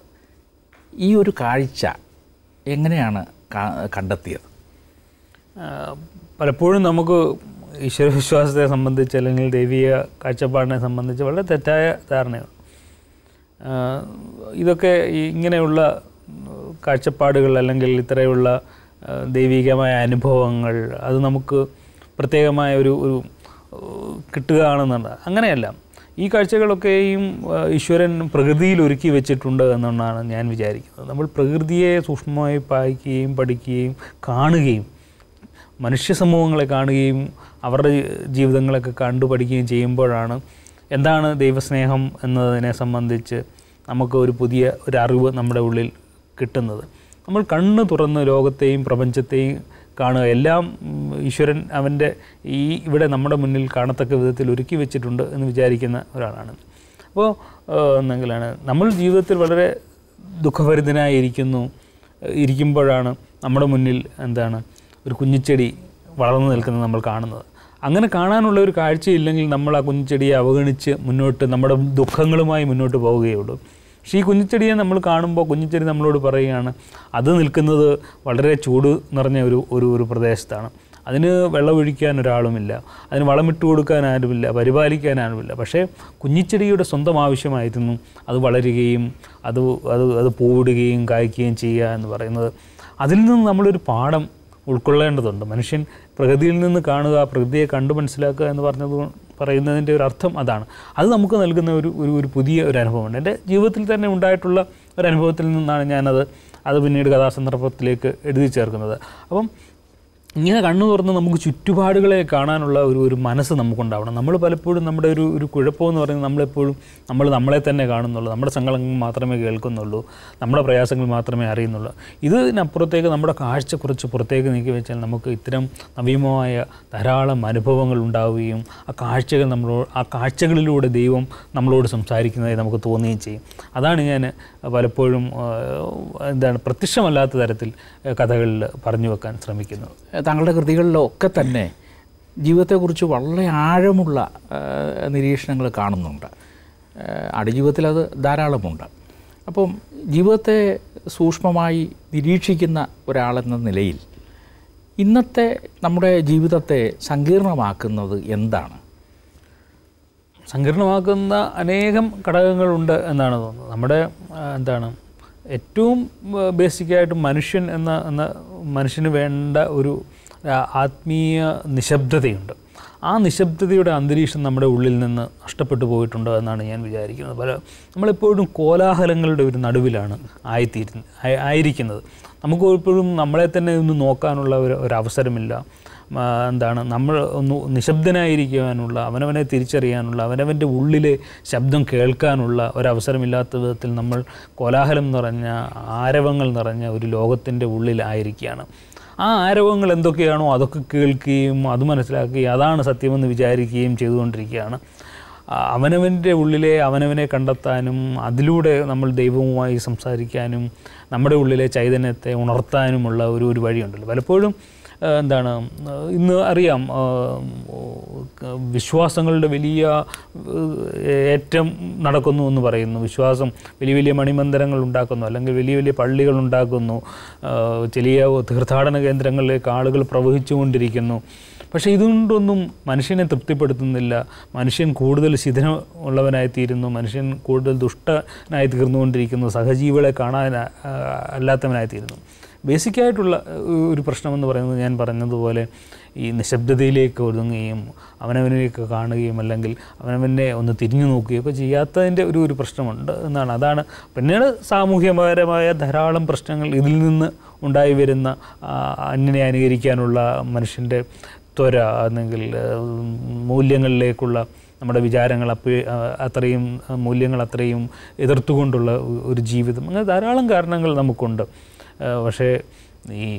ഈ ഒരു കാഴ്ച എങ്ങനെയാണ് കാ- കണ്ടെത്തിയത് ആഹ് പലപ്പോഴും നമുക്ക് ഈശ്വരവിശ്വാസത്തെ സംബന്ധിച്ച് അല്ലെങ്കിൽ ദൈവീയ കാഴ്ചപ്പാടിനെ സംബന്ധിച്ച് വളരെ തെറ്റായ ധാരണയാണ് ആഹ് ഇതൊക്കെ ഈ ഇങ്ങനെയുള്ള ഉം, കാഴ്ചപ്പാടുകൾ അല്ലെങ്കിൽ ഇത്രയുള്ള ആഹ് ദൈവികമായ അനുഭവങ്ങൾ അത് നമുക്ക് പ്രത്യേകമായ ഒരു ഒരു ഉം, കിട്ടുകയാണെന്നുണ്ട് അങ്ങനെയല്ല ഈ കാഴ്ചകളൊക്കെയും ആ, ഈശ്വരൻ പ്രകൃതിയിൽ ഒരുക്കി വെച്ചിട്ടുണ്ട് എന്നാണ് ഞാൻ വിചാരിക്കുന്നത് നമ്മൾ പ്രകൃതിയെ സൂക്ഷ്മമായി വായിക്കുകയും പഠിക്കുകയും കാണുകയും മനുഷ്യ സമൂഹങ്ങളെ കാണുകയും അവരുടെ ജീവിതങ്ങളൊക്കെ കണ്ടു പഠിക്കുകയും ചെയ്യുമ്പോഴാണ് എന്താണ് ദൈവസ്നേഹം എന്നതിനെ സംബന്ധിച്ച് നമുക്ക് ഒരു പുതിയ ഒരു അറിവ് നമ്മുടെ ഉള്ളിൽ കിട്ടുന്നത് നമ്മൾ കണ്ണ് തുറന്ന് ലോകത്തെയും പ്രപഞ്ചത്തെയും കാണുക എല്ലാം ഉം, ഈശ്വരൻ അവൻ്റെ ഈ ഇവിടെ നമ്മുടെ മുന്നിൽ കാണത്തക്ക വിധത്തിൽ ഒരുക്കി വെച്ചിട്ടുണ്ട് എന്ന് വിചാരിക്കുന്ന ഒരാളാണ് അപ്പോൾ എന്തെങ്കിലാണ് നമ്മൾ ജീവിതത്തിൽ വളരെ ദുഃഖഭരിതനായിരിക്കുന്നു ഇരിക്കുമ്പോഴാണ് നമ്മുടെ മുന്നിൽ എന്താണ് ഒരു കുഞ്ഞിച്ചെടി വളർന്നു നിൽക്കുന്നത് നമ്മൾ കാണുന്നത് അങ്ങനെ കാണാനുള്ള ഒരു കാഴ്ചയില്ലെങ്കിൽ നമ്മൾ ആ കുഞ്ഞിച്ചെടിയെ അവഗണിച്ച് മുന്നോട്ട് നമ്മുടെ ദുഃഖങ്ങളുമായി മുന്നോട്ട് പോവുകയുള്ളൂ പക്ഷേ ഈ കുഞ്ഞിച്ചെടിയെ നമ്മൾ കാണുമ്പോൾ കുഞ്ഞിച്ചെടി നമ്മളോട് പറയുകയാണ് അത് നിൽക്കുന്നത് വളരെ ചൂട് നിറഞ്ഞ ഒരു ഒരു ഒരു പ്രദേശത്താണ് അതിന് വെള്ളമൊഴിക്കാൻ ഒരാളുമില്ല അതിന് വളമിട്ട് കൊടുക്കാൻ ആരുമില്ല പരിപാലിക്കാൻ ആരുമില്ല പക്ഷേ കുഞ്ഞിച്ചെടിയുടെ സ്വന്തം ആവശ്യമായിരുന്നു അത് വളരുകയും അത് അത് അത് പൂവിടുകയും കായ്ക്കുകയും ചെയ്യുക എന്ന് പറയുന്നത് അതിൽ നിന്ന് നമ്മളൊരു പാഠം ഉൾക്കൊള്ളേണ്ടതുണ്ട് മനുഷ്യൻ പ്രകൃതിയിൽ നിന്ന് കാണുക പ്രകൃതിയെ കണ്ടു മനസ്സിലാക്കുക എന്ന് പറഞ്ഞത് പറയുന്നതിൻ്റെ ഒരു അർത്ഥം അതാണ് അത് നമുക്ക് നൽകുന്ന ഒരു ഒരു ഒരു പുതിയ ഒരു അനുഭവമുണ്ട് എൻ്റെ ജീവിതത്തിൽ തന്നെ ഉണ്ടായിട്ടുള്ള ഒരു അനുഭവത്തിൽ നിന്നാണ് ഞാനത് അത് പിന്നീട് കഥാസന്ദർഭത്തിലേക്ക് എഴുതി ചേർക്കുന്നത് അപ്പം ഇങ്ങനെ കണ്ണു തുറന്ന് നമുക്ക് ചുറ്റുപാടുകളെ കാണാനുള്ള ഒരു ഒരു മനസ്സ് നമുക്കുണ്ടാവണം നമ്മൾ പലപ്പോഴും നമ്മുടെ ഒരു ഒരു കുഴപ്പമെന്ന് പറയുന്നത് നമ്മളെപ്പോഴും നമ്മൾ നമ്മളെ തന്നെ കാണുന്നുള്ളൂ നമ്മുടെ സങ്കടങ്ങൾ മാത്രമേ കേൾക്കുന്നുള്ളൂ നമ്മുടെ പ്രയാസങ്ങൾ മാത്രമേ അറിയുന്നുള്ളൂ ഇതിനപ്പുറത്തേക്ക് നമ്മുടെ കാഴ്ച കുറച്ച് പുറത്തേക്ക് നീക്കി വെച്ചാൽ നമുക്ക് ഇത്തരം നവീനമായ ധാരാളം അനുഭവങ്ങൾ ഉണ്ടാവുകയും ആ കാഴ്ചകൾ നമ്മളോട് ആ കാഴ്ചകളിലൂടെ ദൈവം നമ്മളോട് സംസാരിക്കുന്നതായി നമുക്ക് തോന്നുകയും ചെയ്യും അതാണ് ഞാൻ പലപ്പോഴും ആ, എന്താണ് പ്രത്യക്ഷമല്ലാത്ത തരത്തിൽ കഥകളിൽ പറഞ്ഞു വെക്കാൻ ശ്രമിക്കുന്നത് താങ്കളുടെ കൃതികളിലൊക്കെ തന്നെ ജീവിതത്തെക്കുറിച്ച് വളരെ ആഴമുള്ള നിരീക്ഷണങ്ങൾ കാണുന്നുണ്ട് ഏഹ് ആടുജീവിതത്തിൽ അത് ധാരാളമുണ്ട് അപ്പം ജീവിതത്തെ സൂക്ഷ്മമായി നിരീക്ഷിക്കുന്ന ഒരാളെന്ന നിലയിൽ ഇന്നത്തെ നമ്മുടെ ജീവിതത്തെ സങ്കീർണമാക്കുന്നത് എന്താണ് സങ്കീർണമാക്കുന്ന അനേകം ഘടകങ്ങളുണ്ട് എന്നാണ് തോന്നുന്നത് നമ്മുടെ ആ, എന്താണ് ഏറ്റവും ബേസിക്കായിട്ട് മനുഷ്യൻ എന്ന എന്ന മനുഷ്യന് വേണ്ട ഒരു ആ, ആത്മീയ നിശബ്ദതയുണ്ട് ആ നിശബ്ദതയുടെ അന്തരീക്ഷം നമ്മുടെ ഉള്ളിൽ നിന്ന് നഷ്ടപ്പെട്ടു പോയിട്ടുണ്ടോ എന്നാണ് ഞാൻ വിചാരിക്കുന്നത് പല നമ്മളെപ്പോഴും കോലാഹലങ്ങളുടെ ഒരു നടുവിലാണ് ആയിത്തീരുന്നത് ആയി- ആയിരിക്കുന്നത് നമുക്ക് എപ്പോഴും നമ്മളെ തന്നെ ഒന്ന് നോക്കാനുള്ള ഒരു ഒരു അവസരമില്ല ആ, എന്താണ് നമ്മൾ ഒന്ന് നിശബ്ദനായിരിക്കാനുള്ള അവനവനെ തിരിച്ചറിയാനുള്ള അവനവൻ്റെ ഉള്ളിലെ ശബ്ദം കേൾക്കാനുള്ള ഒരവസരമില്ലാത്ത വിധത്തിൽ നമ്മൾ കോലാഹലം നിറഞ്ഞ ആരവങ്ങൾ നിറഞ്ഞ ഒരു ലോകത്തിൻ്റെ ഉള്ളിലായിരിക്കുകയാണ് ആ ആരവങ്ങൾ എന്തൊക്കെയാണോ അതൊക്കെ കേൾക്കുകയും അത് മനസ്സിലാക്കുകയും അതാണ് സത്യമെന്ന് വിചാരിക്കുകയും ചെയ്തുകൊണ്ടിരിക്കുകയാണ് ആ, അവനവൻ്റെ ഉള്ളിലെ അവനവനെ കണ്ടെത്താനും അതിലൂടെ നമ്മൾ ദൈവവുമായി സംസാരിക്കാനും നമ്മുടെ ഉള്ളിലെ ചൈതന്യത്തെ ഉണർത്താനുമുള്ള ഒരു ഒരു വഴിയുണ്ടല്ലോ പലപ്പോഴും ആ, എന്താണ് ആ, ഇന്ന് അറിയാം ആ, ക- വിശ്വാസങ്ങളുടെ വലിയ ഏ, ഏറ്റം നടക്കുന്നു എന്ന് പറയുന്നു വിശ്വാസം വലിയ വലിയ മണിമന്ദിരങ്ങൾ ഉണ്ടാക്കുന്നു അല്ലെങ്കിൽ വലിയ വലിയ പള്ളികൾ ഉണ്ടാക്കുന്നു ആ, വലിയ തീർത്ഥാടന കേന്ദ്രങ്ങളിലേക്ക് ആളുകൾ പ്രവഹിച്ചുകൊണ്ടിരിക്കുന്നു പക്ഷേ ഇതുകൊണ്ടൊന്നും മനുഷ്യനെ തൃപ്തിപ്പെടുത്തുന്നില്ല മനുഷ്യൻ കൂടുതൽ ശിഥിനം ഉള്ളവനായി തീരുന്നു മനുഷ്യൻ കൂടുതൽ ദുഷ്ടനായി തീർന്നുകൊണ്ടിരിക്കുന്നു സഹജീവികളെ കാണാൻ ആ, അല്ലാത്തവനായി തീരുന്നു ബേസിക്കായിട്ടുള്ള ഒരു പ്രശ്നമെന്ന് പറയുന്നത് ഞാൻ പറഞ്ഞതുപോലെ ഈ നിശബ്ദതയിലേക്ക് ഒതുങ്ങുകയും അവനവനിലേക്ക് കാണുകയും അല്ലെങ്കിൽ അവനവനെ ഒന്ന് തിരിഞ്ഞു നോക്കുകയും ഒക്കെ ചെയ്യാത്തതിൻ്റെ ഒരു ഒരു പ്രശ്നമുണ്ട് എന്നാണ് അതാണ് പിന്നീട് സാമൂഹ്യപരമായ ധാരാളം പ്രശ്നങ്ങൾ ഇതിൽ നിന്ന് ഉണ്ടായി വരുന്ന ആ, അന്യനെ അനുകരിക്കാനുള്ള മനുഷ്യൻ്റെ ത്വര അല്ലെങ്കിൽ ഉം, മൂല്യങ്ങളിലേക്കുള്ള നമ്മുടെ വിചാരങ്ങൾ അപ്പ അത്രയും മൂല്യങ്ങൾ അത്രയും എതിർത്തുകൊണ്ടുള്ള ഒ- ഒരു ജീവിതം അങ്ങനെ ധാരാളം കാരണങ്ങൾ നമുക്കുണ്ട് ആ, പക്ഷേ ഈ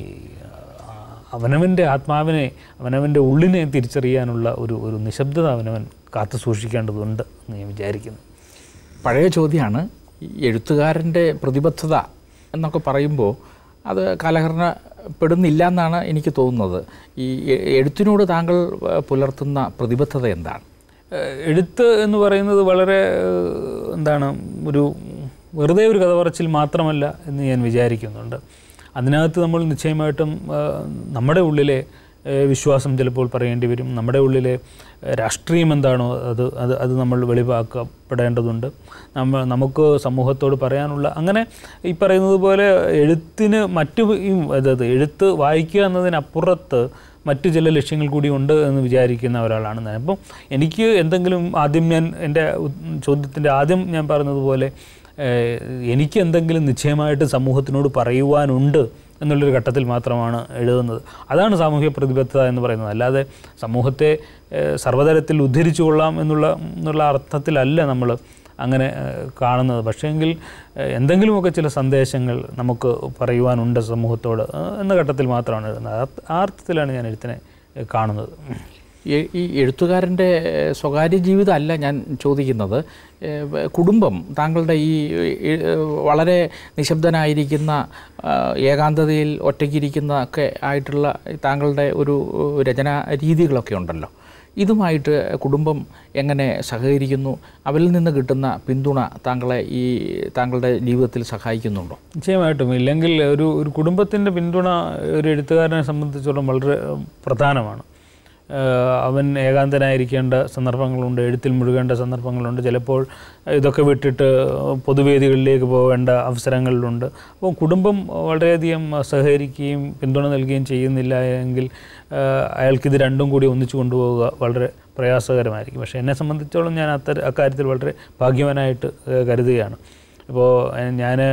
ആ, അവനവൻ്റെ ആത്മാവിനെ അവനവൻ്റെ ഉള്ളിനെ തിരിച്ചറിയാനുള്ള ഒരു ഒരു നിശബ്ദത അവനവൻ കാത്തു സൂക്ഷിക്കേണ്ടതുണ്ട് എന്ന് ഞാൻ വിചാരിക്കുന്നു പഴയ ചോദ്യമാണ് ഈ എഴുത്തുകാരൻ്റെ പ്രതിബദ്ധത എന്നൊക്കെ പറയുമ്പോൾ അത് കാലഹരണപ്പെടുന്നില്ല എന്നാണ് എനിക്ക് തോന്നുന്നത് ഈ എ- എഴുത്തിനോട് താങ്കൾ ഏഹ്, പുലർത്തുന്ന പ്രതിബദ്ധത എന്താണ് ഏഹ് എഴുത്ത് എന്ന് പറയുന്നത് വളരെ ഏഹ് എന്താണ് ഒരു വെറുതെ ഒരു കഥ പറച്ചിൽ മാത്രമല്ല എന്ന് ഞാൻ വിചാരിക്കുന്നുണ്ട് അതിനകത്ത് നമ്മൾ നിശ്ചയമായിട്ടും ഏഹ് നമ്മുടെ ഉള്ളിലെ ഏഹ് വിശ്വാസം ചിലപ്പോൾ പറയേണ്ടി വരും നമ്മുടെ ഉള്ളിലെ ഏഹ് രാഷ്ട്രീയം എന്താണോ അത് അത് അത് നമ്മൾ വെളിവാക്കപ്പെടേണ്ടതുണ്ട് നമ്മൾ നമുക്ക് സമൂഹത്തോട് പറയാനുള്ള അങ്ങനെ ഈ പറയുന്നത് പോലെ എഴുത്തിന് മറ്റു ഈ അതായത് എഴുത്ത് വായിക്കുക എന്നതിനപ്പുറത്ത് മറ്റു ചില ലക്ഷ്യങ്ങൾ കൂടി ഉണ്ട് എന്ന് വിചാരിക്കുന്ന ഒരാളാണ് ഞാൻ അപ്പം എനിക്ക് എന്തെങ്കിലും ആദ്യം ഞാൻ എൻ്റെ ചോദ്യത്തിൻ്റെ ആദ്യം ഞാൻ പറഞ്ഞതുപോലെ ഏഹ്, എനിക്ക് എന്തെങ്കിലും നിശ്ചയമായിട്ട് സമൂഹത്തിനോട് പറയുവാനുണ്ട് എന്നുള്ളൊരു ഘട്ടത്തിൽ മാത്രമാണ് എഴുതുന്നത് അതാണ് സാമൂഹ്യ പ്രതിബദ്ധത എന്ന് പറയുന്നത് അല്ലാതെ സമൂഹത്തെ ഏഹ്, സർവ്വതരത്തിൽ ഉദ്ധരിച്ചു കൊള്ളാം എന്നുള്ള എന്നുള്ള അർത്ഥത്തിലല്ല നമ്മൾ അങ്ങനെ ഏഹ്, കാണുന്നത് പക്ഷേങ്കിൽ ഏഹ്, എന്തെങ്കിലുമൊക്കെ ചില സന്ദേശങ്ങൾ നമുക്ക് പറയുവാനുണ്ട് സമൂഹത്തോട് ഏഹ്, എന്ന ഘട്ടത്തിൽ മാത്രമാണ് എഴുതുന്നത് ആ- ആ അർത്ഥത്തിലാണ് ഞാൻ എഴുത്തിനെ ഏഹ്, കാണുന്നത് ഈ- ഈ എഴുത്തുകാരൻ്റെ ഏഹ്, സ്വകാര്യ ജീവിതമല്ല ഞാൻ ചോദിക്കുന്നത് ഏഹ്, വ- കുടുംബം താങ്കളുടെ ഈ ഏഹ്, വളരെ നിശബ്ദനായിരിക്കുന്ന ആ, ഏകാന്തതയിൽ ഒറ്റയ്ക്കിരിക്കുന്ന ഒക്കെ ആയിട്ടുള്ള താങ്കളുടെ ഒരു ഏഹ്, രചനാ രീതികളൊക്കെ ഉണ്ടല്ലോ ഇതുമായിട്ട് കുടുംബം എങ്ങനെ സഹകരിക്കുന്നു അവരിൽ നിന്ന് കിട്ടുന്ന പിന്തുണ താങ്കളെ ഈ താങ്കളുടെ ജീവിതത്തിൽ സഹായിക്കുന്നുണ്ടോ നിശ്ചയമായിട്ടും ഇല്ലെങ്കിൽ ഒരു ഒരു കുടുംബത്തിൻ്റെ പിന്തുണ ഒരു എഴുത്തുകാരനെ സംബന്ധിച്ചിടത്തോളം വളരെ ഏഹ്, പ്രധാനമാണ് ഏഹ്, അവൻ ഏകാന്തനായിരിക്കേണ്ട സന്ദർഭങ്ങളുണ്ട് എഴുത്തിൽ മുഴുകേണ്ട സന്ദർഭങ്ങളുണ്ട് ചിലപ്പോൾ ഇതൊക്കെ വിട്ടിട്ട് പൊതുവേദികളിലേക്ക് പോകേണ്ട അവസരങ്ങളിലുണ്ട് അപ്പോൾ കുടുംബം വളരെയധികം സഹകരിക്കുകയും പിന്തുണ നൽകുകയും ചെയ്യുന്നില്ല എങ്കിൽ ഏഹ്, അയാൾക്കിത് രണ്ടും കൂടി ഒന്നിച്ചു കൊണ്ടുപോവുക വളരെ പ്രയാസകരമായിരിക്കും പക്ഷേ എന്നെ സംബന്ധിച്ചോളം ഞാൻ അത്തര അക്കാര്യത്തിൽ വളരെ ഭാഗ്യവാനായിട്ട് ഏഹ്, കരുതുകയാണ് ഇപ്പോൾ ഞാൻ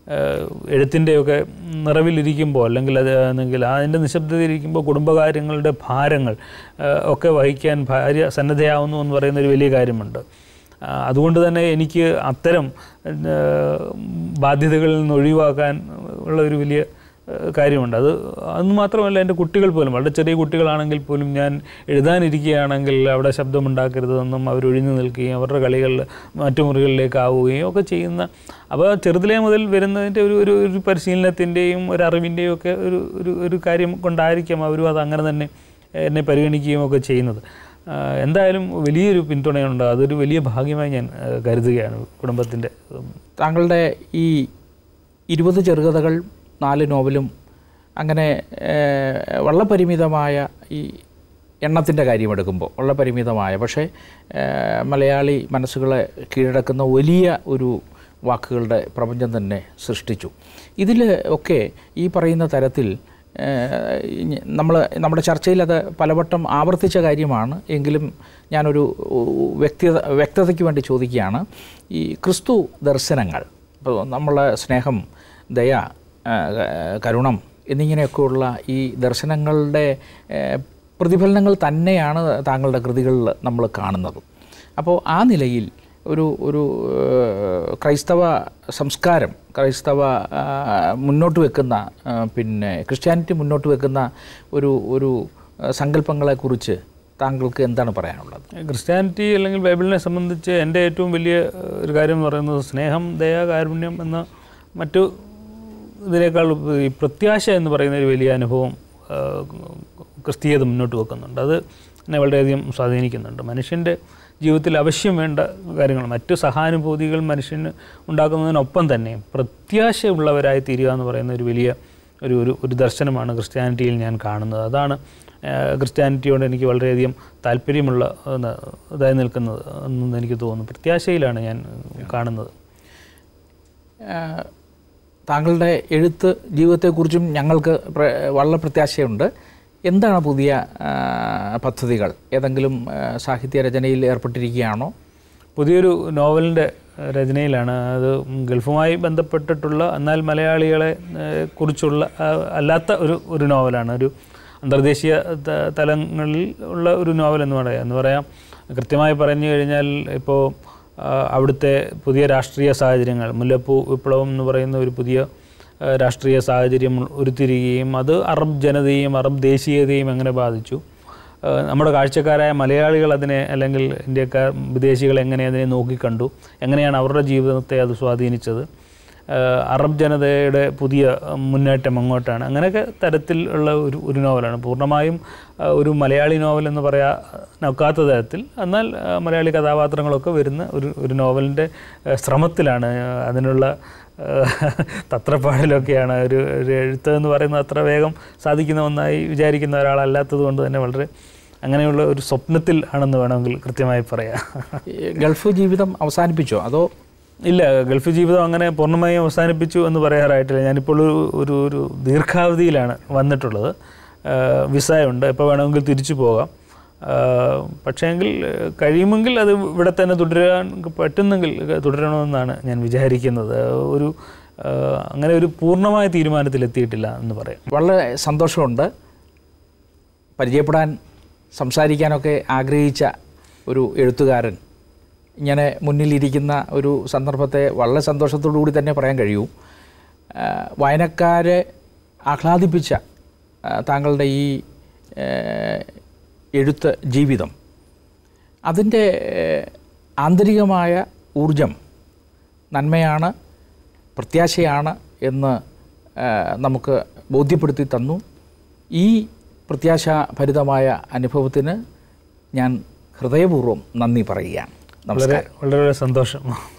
എഴുത്തിൻ്റെയൊക്കെ നിറവിലിരിക്കുമ്പോൾ അല്ലെങ്കിൽ അത് അല്ലെങ്കിൽ അതിൻ്റെ നിശബ്ദതയിലിരിക്കുമ്പോൾ കുടുംബകാര്യങ്ങളുടെ ഭാരങ്ങൾ ആ, ഒക്കെ വഹിക്കാൻ ഭാര്യ സന്നദ്ധയാവുന്നു എന്ന് പറയുന്ന ഒരു വലിയ കാര്യമുണ്ട് ആ, അതുകൊണ്ട് തന്നെ എനിക്ക് അത്തരം ആ, ബാധ്യതകളിൽ നിന്ന് ഒഴിവാക്കാൻ ഉള്ള ഒരു വലിയ ആ, കാര്യമുണ്ട് അത് അന്ന് മാത്രമല്ല എൻ്റെ കുട്ടികൾ പോലും വളരെ ചെറിയ കുട്ടികളാണെങ്കിൽ പോലും ഞാൻ എഴുതാനിരിക്കുകയാണെങ്കിൽ അവിടെ ശബ്ദമുണ്ടാക്കരുതെന്നും അവർ ഒഴിഞ്ഞു നിൽക്കുകയും അവരുടെ കളികൾ മറ്റു മുറികളിലേക്ക് ആവുകയും ഒക്കെ ചെയ്യുന്ന അപ്പോൾ ചെറുതിലേ മുതൽ വരുന്നതിൻ്റെ ഒരു ഒരു ഒരു പരിശീലനത്തിൻ്റെയും ഒരു അറിവിൻ്റെയും ഒക്കെ ഒരു ഒരു ഒരു കാര്യം കൊണ്ടായിരിക്കാം അവരും അത് അങ്ങനെ തന്നെ എന്നെ പരിഗണിക്കുകയും ഒക്കെ ചെയ്യുന്നത് ആ, എന്തായാലും വലിയൊരു പിന്തുണയുണ്ട് അതൊരു വലിയ ഭാഗ്യമായി ഞാൻ ആ, കരുതുകയാണ് കുടുംബത്തിൻ്റെ ഉം, താങ്കളുടെ ഈ ഇരുപത് ചെറുകഥകൾ നാല് നോവലും അങ്ങനെ ഏഹ്, വളരെ പരിമിതമായ ഈ എണ്ണത്തിൻ്റെ കാര്യമെടുക്കുമ്പോൾ വളരെ പരിമിതമായ പക്ഷേ ഏഹ്, മലയാളി മനസ്സുകളെ കീഴടക്കുന്ന വലിയ ഒരു വാക്കുകളുടെ പ്രപഞ്ചം തന്നെ സൃഷ്ടിച്ചു ഇതിൽ ഒക്കെ ഈ പറയുന്ന തരത്തിൽ നമ്മൾ നമ്മുടെ ചർച്ചയിൽ അത് പലവട്ടം ആവർത്തിച്ച കാര്യമാണ് എങ്കിലും ഞാനൊരു വ്യക്തിത വ്യക്തതയ്ക്ക് വേണ്ടി ചോദിക്കുകയാണ് ഈ ക്രിസ്തു ദർശനങ്ങൾ ഇപ്പോൾ നമ്മളെ സ്നേഹം ദയ ആ, കരുണം എന്നിങ്ങനെയൊക്കെയുള്ള ഈ ദർശനങ്ങളുടെ ഏ, പ്രതിഫലനങ്ങൾ തന്നെയാണ് താങ്കളുടെ കൃതികളിൽ നമ്മൾ കാണുന്നത് അപ്പോൾ ആ നിലയിൽ ഒരു ഒരു ഏഹ്, ക്രൈസ്തവ സംസ്കാരം ക്രൈസ്തവ ആ, മുന്നോട്ട് വെക്കുന്ന ആ, പിന്നെ ക്രിസ്ത്യാനിറ്റി മുന്നോട്ട് വെക്കുന്ന ഒരു ഒരു ആ, സങ്കല്പങ്ങളെക്കുറിച്ച് താങ്കൾക്ക് എന്താണ് പറയാനുള്ളത് ക്രിസ്ത്യാനിറ്റി അല്ലെങ്കിൽ ബൈബിളിനെ സംബന്ധിച്ച് എൻ്റെ ഏറ്റവും വലിയ ഏഹ്, ഒരു കാര്യം എന്ന് പറയുന്നത് സ്നേഹം ദയ കാരുണ്യം എന്ന മറ്റു ഇതിനേക്കാൾ ഉപരി പ്രത്യാശ എന്ന് പറയുന്ന ഒരു വലിയ അനുഭവം ഏഹ്, ക്രിസ്തീയത മുന്നോട്ട് വെക്കുന്നുണ്ട് അത് എന്നെ വളരെയധികം സ്വാധീനിക്കുന്നുണ്ട് മനുഷ്യൻ്റെ ജീവിതത്തിൽ ആവശ്യം വേണ്ട കാര്യങ്ങൾ മറ്റു സഹാനുഭൂതികൾ മനുഷ്യന് ഉണ്ടാക്കുന്നതിനൊപ്പം തന്നെ പ്രത്യാശയുള്ളവരായി തീരുക എന്ന് പറയുന്ന ഒരു വലിയ ഒരു ഒരു ഒരു ദർശനമാണ് ക്രിസ്ത്യാനിറ്റിയിൽ ഞാൻ കാണുന്നത് അതാണ് ഏഹ്, ക്രിസ്ത്യാനിറ്റിയോട് എനിക്ക് വളരെയധികം താല്പര്യമുള്ള ഒന്ന് ഇതായി നിൽക്കുന്നത് എന്ന് എനിക്ക് തോന്നുന്നു പ്രത്യാശയിലാണ് ഞാൻ കാണുന്നത് ഏഹ്, താങ്കളുടെ എഴുത്ത് ജീവിതത്തെക്കുറിച്ചും ഞങ്ങൾക്ക് പ്ര- വളരെ പ്രത്യാശയുണ്ട് എന്താണ് പുതിയ ആ, പദ്ധതികൾ ഏതെങ്കിലും ആ, സാഹിത്യ രചനയിൽ ഏർപ്പെട്ടിരിക്കുകയാണോ പുതിയൊരു നോവലിൻ്റെ രചനയിലാണ് അത് ഗൾഫുമായി ബന്ധപ്പെട്ടിട്ടുള്ള എന്നാൽ മലയാളികളെ ഏഹ്, കുറിച്ചുള്ള ആ, അല്ലാത്ത ഒരു ഒരു നോവലാണ് ഒരു അന്തർദേശീയ ത- തലങ്ങളിൽ ഉള്ള ഒരു നോവൽ എന്ന് പറയാം എന്ന് പറയാം കൃത്യമായി പറഞ്ഞു കഴിഞ്ഞാൽ ഇപ്പോൾ ആ, അവിടുത്തെ പുതിയ രാഷ്ട്രീയ സാഹചര്യങ്ങൾ മുല്ലപ്പൂ വിപ്ലവം എന്ന് പറയുന്ന ഒരു പുതിയ ആ, രാഷ്ട്രീയ സാഹചര്യം ഉരുത്തിരിയുകയും അത് അറബ് ജനതയെയും അറബ് ദേശീയതയും എങ്ങനെ ബാധിച്ചു ഏഹ് നമ്മുടെ കാഴ്ചക്കാരായ മലയാളികൾ അതിനെ അല്ലെങ്കിൽ ഇന്ത്യക്കാർ വിദേശികൾ എങ്ങനെ അതിനെ നോക്കിക്കണ്ടു എങ്ങനെയാണ് അവരുടെ ജീവിതത്തെ അത് സ്വാധീനിച്ചത് ഏഹ് അറബ് ജനതയുടെ പുതിയ ഉം, മുന്നേറ്റം അങ്ങോട്ടാണ് അങ്ങനെയൊക്കെ തരത്തിൽ ഉള്ള ഒരു ഒരു നോവലാണ് പൂർണ്ണമായും ഏഹ് ഒരു മലയാളി നോവൽ എന്ന് പറയാ നോക്കാത്ത തരത്തിൽ എന്നാൽ ഏഹ് മലയാളി കഥാപാത്രങ്ങളൊക്കെ വരുന്ന ഒരു ഒരു നോവലിൻ്റെ ഏഹ് ശ്രമത്തിലാണ് ഏഹ് അതിനുള്ള ഏഹ് തത്രപ്പാടിലൊക്കെയാണ് ഒരു ഒരു എഴുത്ത് എന്ന് പറയുന്നത് അത്ര വേഗം സാധിക്കുന്ന ഒന്നായി വിചാരിക്കുന്ന ഒരാളല്ലാത്തത് കൊണ്ട് തന്നെ വളരെ അങ്ങനെയുള്ള ഒരു സ്വപ്നത്തിൽ ആണെന്ന് വേണമെങ്കിൽ കൃത്യമായി പറയാം ഈ ഗൾഫ് ജീവിതം അവസാനിപ്പിച്ചോ അതോ ഇല്ല ഗൾഫ് ജീവിതം അങ്ങനെ പൂർണ്ണമായും അവസാനിപ്പിച്ചു എന്ന് പറയാറായിട്ടില്ല ഞാനിപ്പോൾ ഒരു ഒരു ഒരു ദീർഘാവധിയിലാണ് വന്നിട്ടുള്ളത് ആഹ് വിസയുണ്ട് എപ്പോൾ വേണമെങ്കിൽ തിരിച്ചു പോകാം ആഹ് പക്ഷേങ്കിൽ ഏഹ് കഴിയുമെങ്കിൽ അത് ഇവിടെ തന്നെ തുടരാൻ പറ്റുന്നെങ്കിൽ തുടരണമെന്നാണ് ഞാൻ വിചാരിക്കുന്നത് ഒരു ആഹ് അങ്ങനെ ഒരു പൂർണ്ണമായ തീരുമാനത്തിലെത്തിയിട്ടില്ല എന്ന് പറയാം വളരെ സന്തോഷമുണ്ട് പരിചയപ്പെടാൻ സംസാരിക്കാനൊക്കെ ആഗ്രഹിച്ച ഒരു എഴുത്തുകാരൻ ഇങ്ങനെ മുന്നിലിരിക്കുന്ന ഒരു സന്ദർഭത്തെ വളരെ സന്തോഷത്തോടു കൂടി തന്നെ പറയാൻ കഴിയൂ ആ, വായനക്കാരെ ആഹ്ലാദിപ്പിച്ച ആ, താങ്കളുടെ ഈ ഏ, എഴുത്ത് ജീവിതം അതിൻ്റെ ഏ, ആന്തരികമായ ഊർജം നന്മയാണ് പ്രത്യാശയാണ് എന്ന് ആ, നമുക്ക് ബോധ്യപ്പെടുത്തി തന്നു ഈ പ്രത്യാശാഭരിതമായ അനുഭവത്തിന് ഞാൻ ഹൃദയപൂർവ്വം നന്ദി പറയുകയാണ് വളരെ നമസ്കാരം വളരെ സന്തോഷം